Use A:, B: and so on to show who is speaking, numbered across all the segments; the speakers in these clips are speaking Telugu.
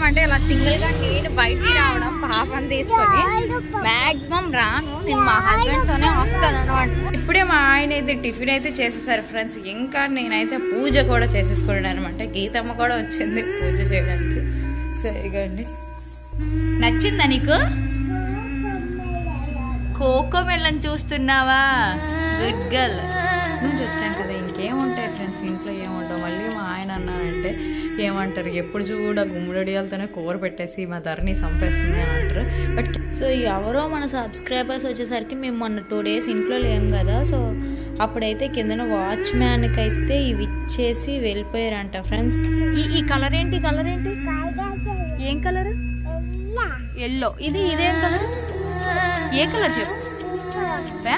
A: అంటే ఇలా సింగిల్ గా నేను బయటికి రావడం పాపని తీసుకొని మాక్సిమం రాను నేను మా హస్బెండ్ తోనే వస్తాను అనమాట ఇప్పుడే మా ఆయన అయితే టిఫిన్ అయితే చేసేసారు ఫ్రెండ్స్ ఇంకా నేనైతే పూజ కూడా చేసేసుకున్నాను అనమాట గీతమ్మ కూడా వచ్చింది పూజ చేయడానికి సో ఇగండి నచ్చిందా నీకు కోకో మెల్లని చూస్తున్నావా గుడ్ గర్ల్ నుంచి వచ్చాను కదా ఇంకేం ఉంటాయి ఫ్రెండ్స్ ఇంట్లో ఏముంటావు మళ్ళీ మా ఆయన అన్నారంటే ఏమంటారు ఎప్పుడు చూడ గుమ్మడియాలతోనే కూర పెట్టేసి మా ధరని చంపేస్తుంది అని అంటారు బట్ సో ఎవరో మన సబ్స్క్రైబర్స్ వచ్చేసరికి మేము మొన్న టూ డేస్ ఇంట్లో లేము కదా సో అప్పుడైతే కిందన వాచ్మ్యాన్కి అయితే ఇవి ఇచ్చేసి వెళ్ళిపోయారంట ఫ్రెండ్స్ ఈ ఈ కలర్ ఏంటి కలర్ ఏంటి ఏం కలర్ ఎల్లో ఇది ఇదేం కలర్ ఏ కలర్ చెప్పు వా?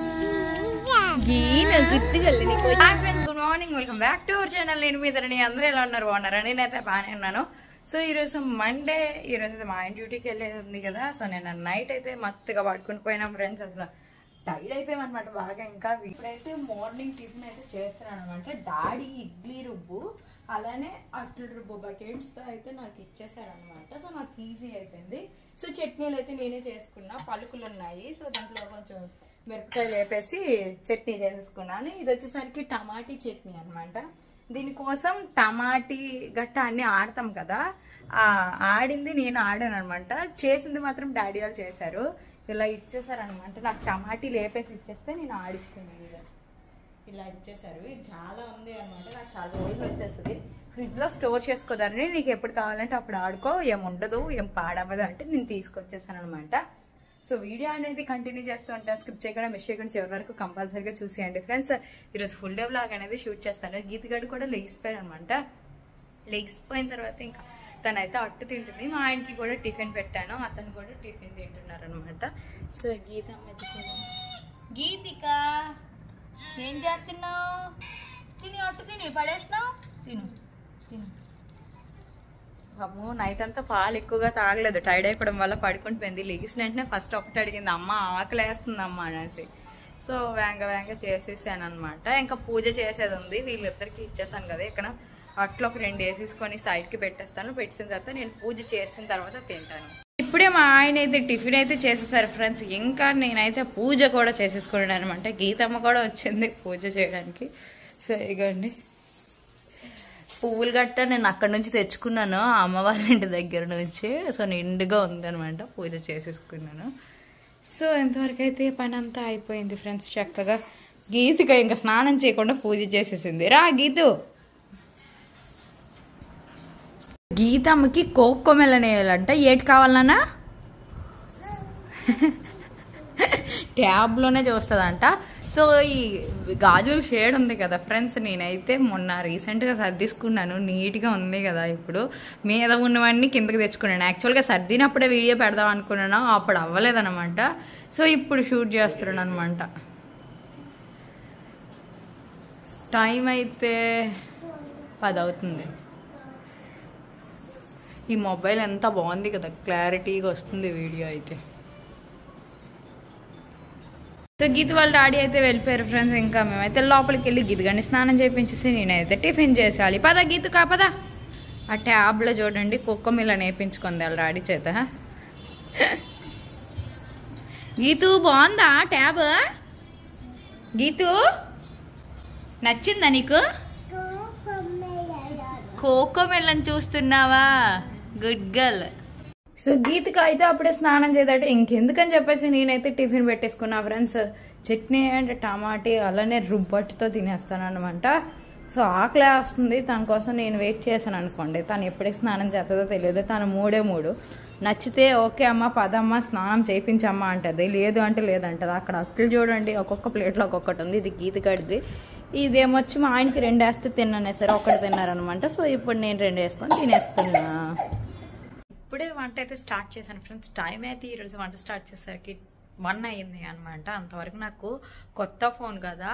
A: గీన గుర్తుకెళ్ళి నీకు hi friends good morning welcome back to our channel నేను మీ ఇద్దరిని అందరూ ఎలా ఉన్నారు బాగున్నారా నేనైతే బాగానే ఉన్నాను సో ఈరోజు మండే ఈరోజు అయితే మా ఆయన డ్యూటీకి వెళ్ళేది ఉంది కదా సో నేను నైట్ అయితే మత్తుగా పడుకుని పోయినా ఫ్రెండ్స్ అసలు టైర్డ్ అయిపోయామన్నమాట బాగా ఇంకా ఇప్పుడైతే మార్నింగ్ టిఫిన్ అయితే చేస్తున్నాను అనమాట డాడీ ఇడ్లీ రుబ్బు అలానే అట్లు రుబ్బు బకెట్స్తో అయితే నాకు ఇచ్చేసారనమాట సో నాకు ఈజీ అయిపోయింది సో చట్నీలు అయితే నేనే చేసుకున్నా పలుకులు ఉన్నాయి సో దాంట్లో కొంచెం మిరపకాయలు వేపేసి చట్నీ చేసేసుకున్నాను ఇది వచ్చేసరికి టమాటీ చట్నీ అనమాట దీనికోసం టమాటీ గట్ట అన్ని ఆడతాం కదా ఆ ఆడింది నేను ఆడాను అనమాట చేసింది మాత్రం డాడీ వాళ్ళు చేశారు ఇలా ఇచ్చేసారనమాట నాకు టమాటీ లేపేసి ఇచ్చేస్తే నేను ఆడిస్తున్నాను ఇలా ఇలా ఇచ్చేసారు ఇది చాలా ఉంది అనమాట నాకు చాలా రోజులు వచ్చేస్తుంది ఫ్రిడ్జ్ లో స్టోర్ చేసుకోదాన్ని నీకు ఎప్పుడు కావాలంటే అప్పుడు ఆడుకో ఏం ఉండదు ఏం పాడవ్వదు అంటే నేను తీసుకొచ్చేసాను అనమాట సో వీడియో అనేది కంటిన్యూ చేస్తూ ఉంటాను స్కిప్ చేయకుండా మిస్ చేయకుండా చివరి వరకు కంపల్సరీగా చూసేయండి ఫ్రెండ్స్ ఈరోజు ఫుల్ డే బ్లాగ్ అనేది షూట్ చేస్తాను గీతగడు కూడా లెగిసిపోయాడు అనమాట లెగిసిపోయిన తర్వాత ఇంకా తనైతే అట్టు తింటుంది మా ఆయనకి కూడా టిఫిన్ పెట్టాను అతను కూడా టిఫిన్ తింటున్నారు అనమాట సో గీత అమ్మ అయితే చూడండి. గీతిక ఏం చేస్తున్నావు తిని అట్టు తిని పడేసినావు తిను తిను పాపము నైట్ అంతా పాలు ఎక్కువగా తాగలేదు టైర్డ్ అయిపోవడం వల్ల పడుకొని పోయింది లెగిసిన వెంటనే ఫస్ట్ ఒకటి అడిగింది అమ్మ ఆకలి వేస్తుంది అమ్మ అనేసి సో వేంగ వేంగ చేసేసాను అనమాట ఇంకా పూజ చేసేది ఉంది వీళ్ళిద్దరికి ఇచ్చేసాను కదా ఇక్కడ అట్లా ఒక రెండు వేసేసుకొని సైడ్కి పెట్టేస్తాను పెట్టిన తర్వాత నేను పూజ చేసిన తర్వాత తింటాను ఇప్పుడే మా ఆయన అయితే టిఫిన్ అయితే చేసేసారు ఫ్రెండ్స్ ఇంకా నేనైతే పూజ కూడా చేసేసుకున్నాను అనమాట గీతమ్మ కూడా వచ్చింది పూజ చేయడానికి సో ఇగండి పువ్వులు గట్ట నేను అక్కడ నుంచి తెచ్చుకున్నాను ఆ అమ్మ వాళ్ళ ఇంటి దగ్గర నుంచి సో నిండుగా ఉందనమాట పూజ చేసేసుకున్నాను సో ఎంతవరకు అయితే పని అంతా అయిపోయింది ఫ్రెండ్స్ చక్కగా గీతిక ఇంకా స్నానం చేయకుండా పూజ చేసేసింది రా గీతు గీతమ్మకి కోకో మెల్లనేయాలంట ఏటి కావాలన్నా ట్యాబ్లోనే చూస్తుందంట సో ఈ గాజుల షేడ్ ఉంది కదా ఫ్రెండ్స్ నేనైతే మొన్న రీసెంట్గా సర్దిసుకున్నాను నీట్గా ఉంది కదా ఇప్పుడు మీద ఉన్నవన్నీ కిందకి తెచ్చుకున్నాను యాక్చువల్గా సర్దినప్పుడే వీడియో పెడదాం అనుకున్నాను అప్పుడు అవ్వలేదన్నమాట సో ఇప్పుడు షూట్ చేస్తున్నాను అనమాట టైం అయితే పది అవుతుంది ఈ మొబైల్ ఎంత బాగుంది కదా క్లారిటీగా వస్తుంది వీడియో అయితే సో గీత వాళ్ళ డాడీ అయితే వెళ్ళిపోయారు ఫ్రెండ్స్ ఇంకా మేమైతే లోపలికి వెళ్ళి గీతగాని స్నానం చేయించేసి నేనైతే టిఫిన్ చేసేయాలి పద గీత కాపద ఆ ట్యాబ్లో చూడండి కుక్క మిల్ల నేర్పించుకుంది వాళ్ళ డాడీ చేత గీతు బాగుందా ట్యాబ్ గీతు నచ్చిందా నీకు కోకో మెల్లని చూస్తున్నావా గుడ్ గర్ల్ సో గీతిక అయితే అప్పుడే స్నానం చేయదట ఇంకెందుకని చెప్పేసి నేనైతే టిఫిన్ పెట్టేసుకున్నా ఫ్రెండ్స్ చట్నీ అండ్ టమాటీ అలానే రుబ్బట్టుతో తినేస్తాను అనమాట సో ఆకలి వస్తుంది తన కోసం నేను వెయిట్ చేశాను అనుకోండి తను ఎప్పటికి స్నానం చేస్తుందో తెలియదు తను మూడే మూడు నచ్చితే ఓకే అమ్మ పదమ్మ స్నానం చేయించమ్మా అంటది లేదు అంటే లేదంటది అక్కడ అట్లు చూడండి ఒక్కొక్క ప్లేట్లో ఒక్కొక్కటి ఉంది ఇది గీతకాడిది ఇదేమొచ్చి మా ఆయనకి రెండు వేస్తే తిన్నానే సరే ఒకటి తిన్నారనమాట సో ఇప్పుడు నేను రెండు వేసుకొని తినేస్తున్నా ఇప్పుడే వంట అయితే స్టార్ట్ చేశాను ఫ్రెండ్స్ టైం అయితే ఈరోజు వంట స్టార్ట్ చేసరికి వన్ అయింది అనమాట అంతవరకు నాకు కొత్త ఫోన్ కదా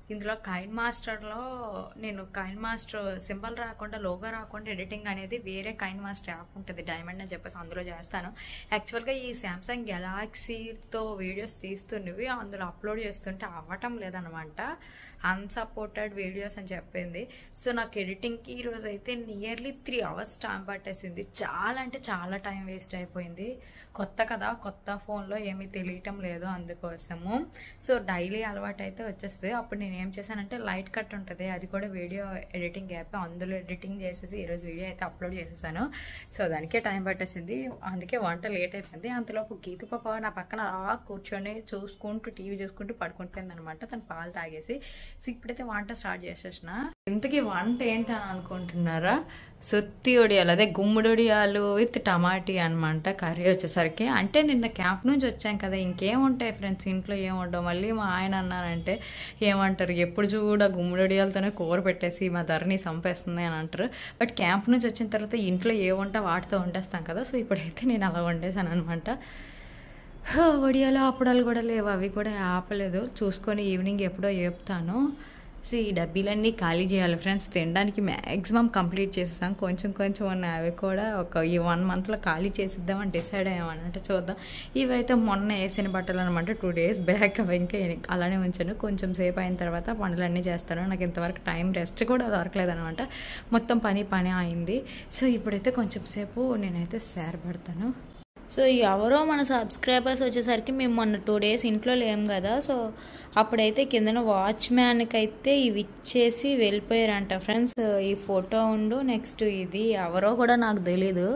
A: ఇందులో కైన్ మాస్టర్లో నేను కైన్ మాస్టర్ సింబల్ రాకుండా లోగో రాకుండా ఎడిటింగ్ అనేది వేరే కైన్ మాస్టర్ యాప్ ఉంటుంది డైమండ్ అని చెప్పేసి అందులో చేస్తాను యాక్చువల్గా ఈ శాంసంగ్ గెలాక్సీతో వీడియోస్ తీస్తున్నవి అందులో అప్లోడ్ చేస్తుంటే అవ్వటం లేదనమాట అన్సపోర్టెడ్ వీడియోస్ అని చెప్పింది సో నాకు ఎడిటింగ్కి ఈరోజు అయితే నియర్లీ త్రీ అవర్స్ టైం పట్టేసింది చాలా అంటే చాలా టైం వేస్ట్ అయిపోయింది కొత్త కదా కొత్త ఫోన్లో ఏమీ తెలియటం లేదు అందుకోసము సో డైలీ అలవాటు అయితే వచ్చేస్తుంది అప్పుడు నేను ఏం చేశానంటే లైట్ కట్ ఉంటుంది అది కూడా వీడియో ఎడిటింగ్ యాప్ అందులో ఎడిటింగ్ చేసేసి ఈరోజు వీడియో అయితే అప్లోడ్ చేసేసాను సో దానికే టైం పట్టేసింది అందుకే వంట లేట్ అయిపోయింది అంతలోపు గీతు పాప నా పక్కన అలా కూర్చొని చూసుకుంటూ టీవీ చూసుకుంటూ పడుకుంటుంది అనమాట తను పాలు తాగేసి సో ఇప్పుడైతే వంట స్టార్ట్ చేసేసిన ఇంతకీ వంట ఏంటని అనుకుంటున్నారా సుత్తి ఒడియాలు అదే గుమ్మడి ఒడియాలు విత్ టమాటీ అనమాట కర్రీ వచ్చేసరికి అంటే నిన్న క్యాంప్ నుంచి వచ్చాం కదా ఇంకేం ఉంటాయి ఫ్రెండ్స్ ఇంట్లో ఏం ఉండవు మళ్ళీ మా ఆయన అన్నారంటే ఏమంటారు ఎప్పుడు చూడ గుమ్మడి ఒడియాలతోనే కూర పెట్టేసి మా ధరని చంపేస్తుంది అని అంటారు బట్ క్యాంప్ నుంచి వచ్చిన తర్వాత ఇంట్లో ఏ వంట వాటితో వండేస్తాం కదా సో ఇప్పుడైతే నేను అలా వండేసాను అనమాట వడియాలు అప్పడాలు కూడా లేవు అవి కూడా ఆపలేదు చూసుకొని ఈవినింగ్ ఎప్పుడో చెప్తాను సో ఈ డబ్బీలన్నీ ఖాళీ చేయాలి ఫ్రెండ్స్ తినడానికి మ్యాక్సిమం కంప్లీట్ చేసేసాం కొంచెం కొంచెం ఉన్నాయి అవి కూడా ఒక ఈ వన్ మంత్లో ఖాళీ చేసిద్దామని డిసైడ్ అయ్యామన్నట్టు చూద్దాం ఇవైతే మొన్న వేసిన బట్టలు అనమాట టూ డేస్ బ్యాక్ అవి ఇంకా అలానే ఉంచాను కొంచెం సేపు అయిన తర్వాత పనులన్నీ చేస్తాను నాకు ఇంతవరకు టైం రెస్ట్ కూడా దొరకలేదు అనమాట మొత్తం పని పని అయింది సో ఇప్పుడైతే కొంచెం సేపు నేనైతే సేర పడతాను
B: సో ఎవరో మన సబ్స్క్రైబర్స్ వచ్చేసరికి మేము మొన్న టూ డేస్ ఇంట్లో లేం కదా సో అప్పుడైతే కిందన వాచ్మ్యాన్కి అయితే ఇవి ఇచ్చేసి వెళ్ళిపోయారంట ఫ్రెండ్స్ ఈ ఫోటో ఉండు నెక్స్ట్ ఇది ఎవరో కూడా నాకు తెలీదు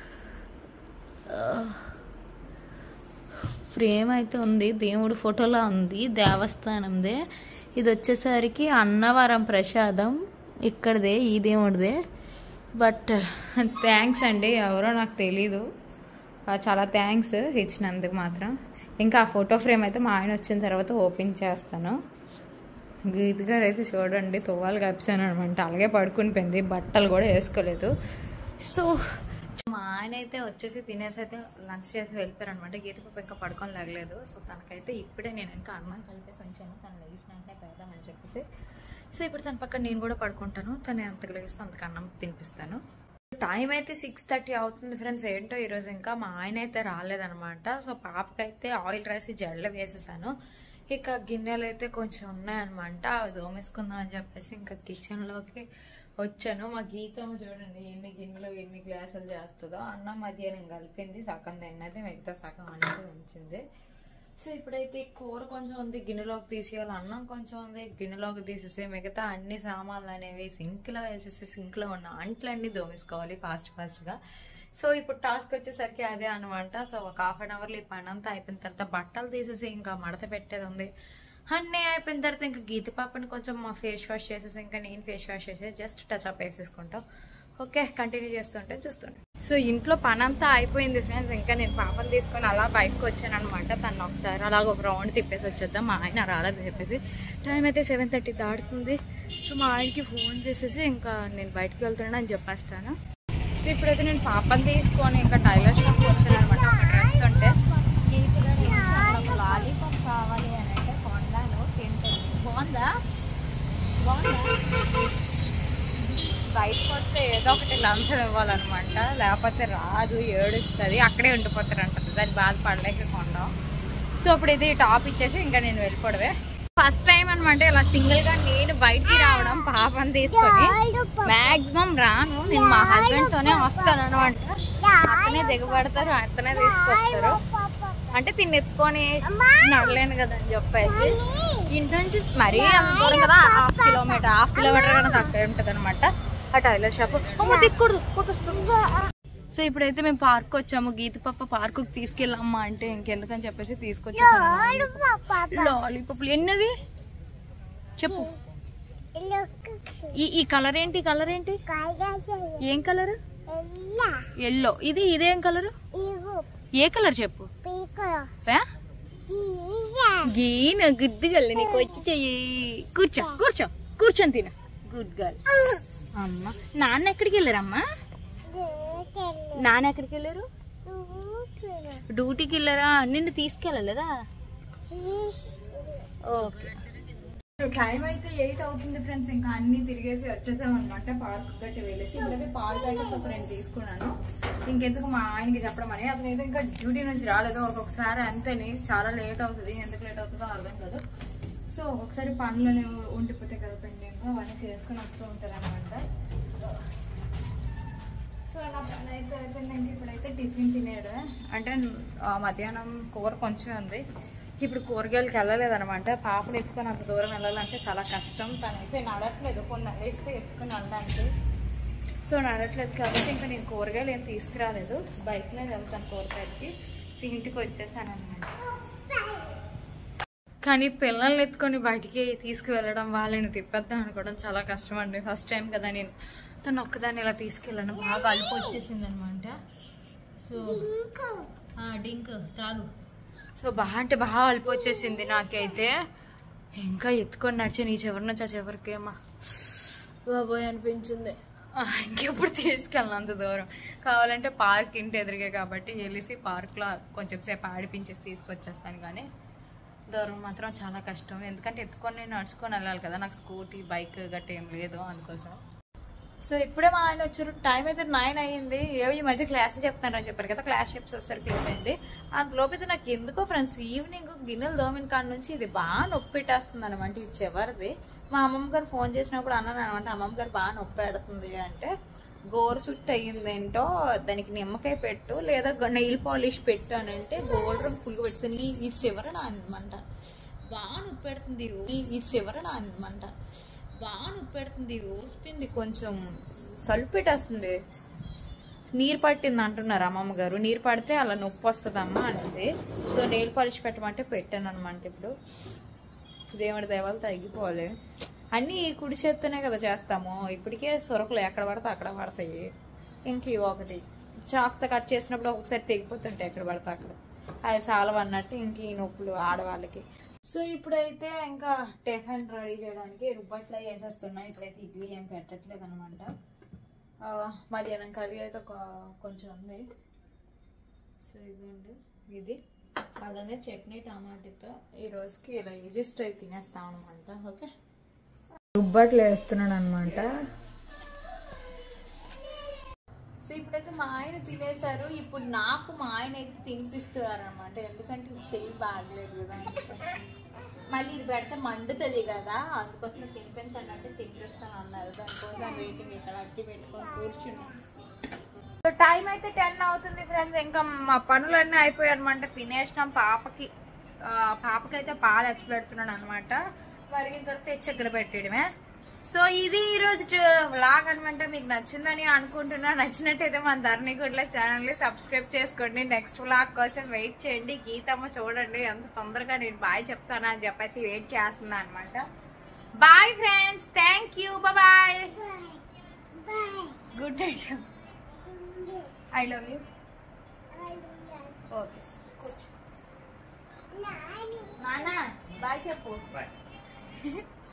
B: ఫ్రేమ్ అయితే ఉంది దేవుడు ఫోటోలా ఉంది దేవస్థానందే ఇది వచ్చేసరికి అన్నవరం ప్రసాదం ఇక్కడదే ఈ దేవుడిదే బట్ థ్యాంక్స్ అండి ఎవరో నాకు తెలీదు ఆ, చాలా థ్యాంక్స్ ఇచ్చినందుకు మాత్రం ఇంకా ఆ ఫోటో ఫ్రేమ్ అయితే మా ఆయన వచ్చిన తర్వాత ఓపెన్ చేస్తాను గీత్ గారు అయితే చూడండి తువ్వాలు కప్పాను అనమాట అలాగే పడుకుని పోయింది బట్టలు కూడా వేసుకోలేదు సో మా ఆయన అయితే వచ్చేసి తినేసి అయితే లంచ్ చేసి వెళ్ళిపోయారు అనమాట గీత పాప ఇంకా పడుకొని లేగలేదు సో తనకైతే ఇప్పుడే నేను ఇంకా అన్నం కలిపేసి ఉంచాను తను లేచిన వెంటనే పెడదామని చెప్పేసి సో ఇప్పుడు తన పక్కన నేను కూడా పడుకుంటాను తను ఎంతకు లేగిస్తే అంతకు అన్నం తినిపిస్తాను టైం అయితే సిక్స్ థర్టీ అవుతుంది ఫ్రెండ్స్ ఏంటో ఈరోజు ఇంకా మా ఆయన అయితే రాలేదనమాట సో పాపకైతే ఆయిల్ రైస్ జడలు వేసేసాను ఇక గిన్నెలు అయితే కొంచెం ఉన్నాయన్నమాట అవి దోమేసుకుందాం అని చెప్పేసి ఇంకా కిచెన్లోకి వచ్చాను మా గీతం చూడండి ఎన్ని గిన్నెలు ఎన్ని గ్లాసులు చేస్తుందో అన్నం మధ్యాహ్నం కలిపింది సగం తిన్నది మిగతా సగం అనేది ఉంచింది సో ఇప్పుడైతే ఈ కూర కొంచెం ఉంది గిన్నెలోకి తీసేయాలి అన్నం కొంచెం ఉంది గిన్నెలోకి తీసేసి మిగతా అన్ని సామాన్లు అనేవి సింక్లో వేసేసి సింక్లో ఉన్న అంట్లన్నీ దోమేసుకోవాలి ఫాస్ట్ ఫాస్ట్గా సో ఇప్పుడు టాస్క్ వచ్చేసరికి అదే అనమాట సో ఒక హాఫ్ అన్ అవర్లో ఈ పని అంతా అయిపోయిన తర్వాత బట్టలు తీసేసి ఇంకా మడత పెట్టేది ఉంది అన్నీ అయిపోయిన తర్వాత ఇంకా గీత పాపని కొంచెం మా ఫేస్ వాష్ చేసేసి ఇంకా నేను ఫేస్ వాష్ చేసేసి జస్ట్ టచ్ అప్ వేసేసుకుంటాం ఓకే కంటిన్యూ చేస్తుంటే చూస్తుండే సో ఇంట్లో పని అంతా అయిపోయింది ఫ్రెండ్స్ ఇంకా నేను పాపను తీసుకొని అలా బయటకు వచ్చాను అనమాట తను ఒకసారి అలాగ ఒక రౌండ్ తిప్పేసి వచ్చేద్దాం మా ఆయన రాలేదు చెప్పేసి టైం అయితే సెవెన్ థర్టీ దాటుతుంది సో మా ఆయనకి ఫోన్ చేసేసి ఇంకా నేను బయటకు వెళ్తున్నాను అని చెప్పేస్తాను సో ఇప్పుడైతే నేను పాపని తీసుకొని ఇంకా టైలర్ షాప్కి వచ్చాను అనమాట ఒక డ్రెస్ ఉంటే ఈజీగా నేను ఒక లాలీపాప్ కావాలి అని అంటే కొన్నాను తింటాను బాగుందా బాగుందా బయటకు వస్తే ఏదో ఒకటి లంచం ఇవ్వాలన్నమాట లేకపోతే రాదు ఏడుస్తుంది అక్కడే ఉండిపోతారు అంటది దాన్ని బాధపడలేక కొండం సో అప్పుడు ఇది టాప్ ఇచ్చేసి ఇంకా నేను వెళ్ళిపోవడమే ఫస్ట్ టైం అనమాట ఇలా సింగిల్ గా నేను బయటికి రావడం పాపని తీసుకొని మాక్సిమం రాను నేను మా హస్బెండ్ తోనే వస్తాను అనమాట అతనే దిగబడతారు అతనే తీసుకొస్తారు అంటే తిని ఎత్తుకొని నడలేను కదా అని చెప్పేసి ఇంటి నుంచి మరీ అంత దూరం కదా హాఫ్ కిలోమీటర్ హాఫ్ కిలోమీటర్ కన్నా తక్కువ ఉంటుంది అనమాట ఆ టైలర్ షాప్ దిక్కూడదు సో ఇప్పుడైతే మేము పార్క్ వచ్చాము గీత పప్ప పార్క్ తీసుకెళ్ళమ్మా అంటే ఇంకెందుకని చెప్పేసి తీసుకొచ్చాము లాలీపాప్లు ఎన్నవి చెప్పు ఈ ఈ కలర్ ఏంటి కలర్ ఏంటి ఏం కలర్ ఎల్లో ఇది ఇదేం కలర్ ఏ కలర్ చెప్పు పా? గీన గుద్దు గల్లి నీకు వచ్చి చెయ్యి కూర్చో కూర్చో కూర్చొని తిన గుడ్ గర్ల్ అమ్మ నాన్న ఎక్కడికి వెళ్ళారమ్మా నాన్న ఎక్కడికి వెళ్ళారు డ్యూటీకి వెళ్ళారా నిన్ను తీసుకెళ్ళలేదా ఓకే
A: టైం అయితే ఎయిట్ అవుతుంది ఫ్రెండ్స్ ఇంకా అన్ని తిరిగేసి వచ్చేసాం అనమాట పార్క్ గట్టి వెళ్ళేసి ఇప్పుడైతే పార్క్ ప్యాకెట్స్ ఒక రెండు తీసుకున్నాను ఇంకెందుకు మా ఆయనకి చెప్పడం అని అతను అయితే ఇంకా డ్యూటీ నుంచి రాలేదు ఒక్కొక్కసారి అంతేని చాలా లేట్ అవుతుంది ఎందుకు లేట్ అవుతుందో అర్థం కాదు సో ఒక్కొక్కసారి పనులు అనేవి ఉండిపోతాయి కదా పెండింగ్ అవన్నీ చేసుకుని వస్తూ ఉంటారు అనమాట సో నా పని అయితే అయిపోయిందండి ఇప్పుడైతే టిఫిన్ తినేడు అంటే ఆ, మధ్యాహ్నం కూర కొంచెమే ఉంది ఇప్పుడు కూరగాయలకి వెళ్ళలేదన్నమాట పాపను ఎత్తుకొని అంత దూరం వెళ్ళాలంటే చాలా కష్టం తనైతే నడట్లేదు కొన్ని నడిస్తే ఎత్తుకొని వెళ్ళడానికి సో నడట్లేదు కాబట్టి ఇంకా నేను కూరగాయలు ఏం తీసుకురాలేదు బైక్లో వెళ్తాను కూరగాయలకి సో ఇంటికి వచ్చేసాను అనమాట కానీ పిల్లల్ని ఎత్తుకొని బయటికి తీసుకువెళ్ళడం వాళ్ళని తిప్పేద్దాం అనుకోవడం చాలా కష్టం అండి ఫస్ట్ టైం కదా నేను తను ఒక్కదాన్ని ఇలా తీసుకెళ్ళాను బాగా అలుపు వచ్చేసింది అనమాట సో ఆ, డింక్ తాగు సో బాగా అంటే బాగా అలుపు వచ్చేసింది నాకైతే ఇంకా ఎత్తుకొని నడిచాను ఈ చివరి నుంచి ఆ చివరికి ఏమా బాబోయ్ అనిపించింది ఆ, ఇంకెప్పుడు తీసుకెళ్ళను అంత దూరం కావాలంటే పార్క్ ఇంటి ఎదురుగే కాబట్టి వెళ్ళేసి పార్క్లో కొంచెం సేపు ఆడిపించేసి తీసుకొచ్చేస్తాను కానీ దూరం మాత్రం చాలా కష్టం ఎందుకంటే ఎత్తుకొని నేను నడుచుకొని వెళ్ళాలి కదా నాకు స్కూటీ బైక్ గట్ట ఏం లేదు అందుకోసం సో ఇప్పుడే మా ఆయన వచ్చారు టైం అయితే నైన్ అయ్యింది ఏవో ఈ మధ్య క్లాస్ చెప్తారని చెప్పారు కదా క్లాస్ చెప్పి వచ్చేసరికి లేట్ అయింది అందులోపు అయితే నాకు ఎందుకో ఫ్రెండ్స్ ఈవినింగ్ గిన్నెలు దోమిన కాడ నుంచి ఇది బాగా నొప్పి పెట్టేస్తుంది అనమాట ఇది చివరిది మా అమ్మమ్మ గారు ఫోన్ చేసినప్పుడు అన్నాను అనమాట అమ్మమ్మ గారు బాగా నొప్పి పెడుతుంది అంటే గోరు చుట్టు అయ్యిందేంటో దానికి నిమ్మకాయ పెట్టు లేదా నెయిల్ పాలిష్ పెట్టు అని అంటే గోల్డ్ రంగు పులుగు పెట్టుతుంది ఈ ఈ చివర నా అనమాట బాగా నొప్పి పెడుతుంది ఈ ఈ చివర నా అనమాట బాగా నొప్పి పెడుతుంది ఊసిపోయింది కొంచెం సలుపు పెట్టేస్తుంది నీరు పట్టింది అంటున్నారు అమ్మమ్మ గారు నీరు పడితే అలా నొప్పి వస్తుంది అమ్మ అనేది సో నెయిల్ పాలిష్ పెట్టమంటే పెట్టాను అనమాట ఇప్పుడు దేవుడి దేవాలు తగ్గిపోవాలి అన్నీ ఈ కుడి చేత్తోనే కదా చేస్తాము ఇప్పటికే సొరకలు ఎక్కడ పడితే అక్కడ పడతాయి ఇంక ఇవి ఒకటి చాకుతో కట్ చేసినప్పుడు ఒకసారి తెగిపోతుంటాయి ఎక్కడ పడితే అక్కడ అవి సాలవ అన్నట్టు ఇంక ఈ నొప్పులు ఆడవాళ్ళకి సో ఇప్పుడైతే ఇంకా టిఫిన్ రెడీ చేయడానికి రుబ్బట్లో వేసేస్తున్నాయి ఇప్పుడైతే ఇడ్లీ ఏం పెట్టట్లేదు అనమాట మధ్యాహ్నం కర్రీ అయితే కొ- కొంచెం ఉంది సో ఇదండి ఇది అలానే చట్నీ టమాటాతో ఈ రోజుకి ఇలా ఈజిస్ట్ అయి తినేస్తాం అనమాట ఓకే రుబ్బట్లు వేస్తున్నాను అనమాట సో ఇప్పుడైతే మా ఆయన తినేశారు ఇప్పుడు నాకు మా ఆయన అయితే తినిపిస్తున్నారు అనమాట ఎందుకంటే ఇది చెయ్యి బాగలేదు కదా మళ్ళీ ఇది పెడితే మండుతుంది కదా అందుకోసం తినిపించండి అంటే తినిపిస్తాను అన్నారు దానికోసం వెయిటింగ్ ఇక్కడ అట్టి పెట్టుకొని కూర్చున్నాం సో టైం అయితే టెన్ అవుతుంది ఫ్రెండ్స్ ఇంకా మా పనులన్నీ అయిపోయాయి అనమాట తినేసినాం పాపకి ఆ, పాపకి అయితే పాలు ఎచ్చి పెడుతున్నాను అనమాట మరిగిన తర్వాత తెచ్చి ఇక్కడ పెట్టడమే సో ఇది ఈ రోజు వ్లాగ్ అనమాట మీకు నచ్చిందని అనుకుంటున్నా నచ్చినట్టయితే మన ధరణి గుడ్ల ఛానల్ ని సబ్స్క్రైబ్ చేసుకోండి నెక్స్ట్ వ్లాగ్ కోసం వెయిట్ చేయండి గీతమ్మ చూడండి ఎంత తొందరగా నేను బాయ్ చెప్తాను అని చెప్పేసి వెయిట్ చేస్తున్నా అనమాట bye friends thank you bye good night I love you okay నాన్న బాయ్ చెప్పు
C: Bye.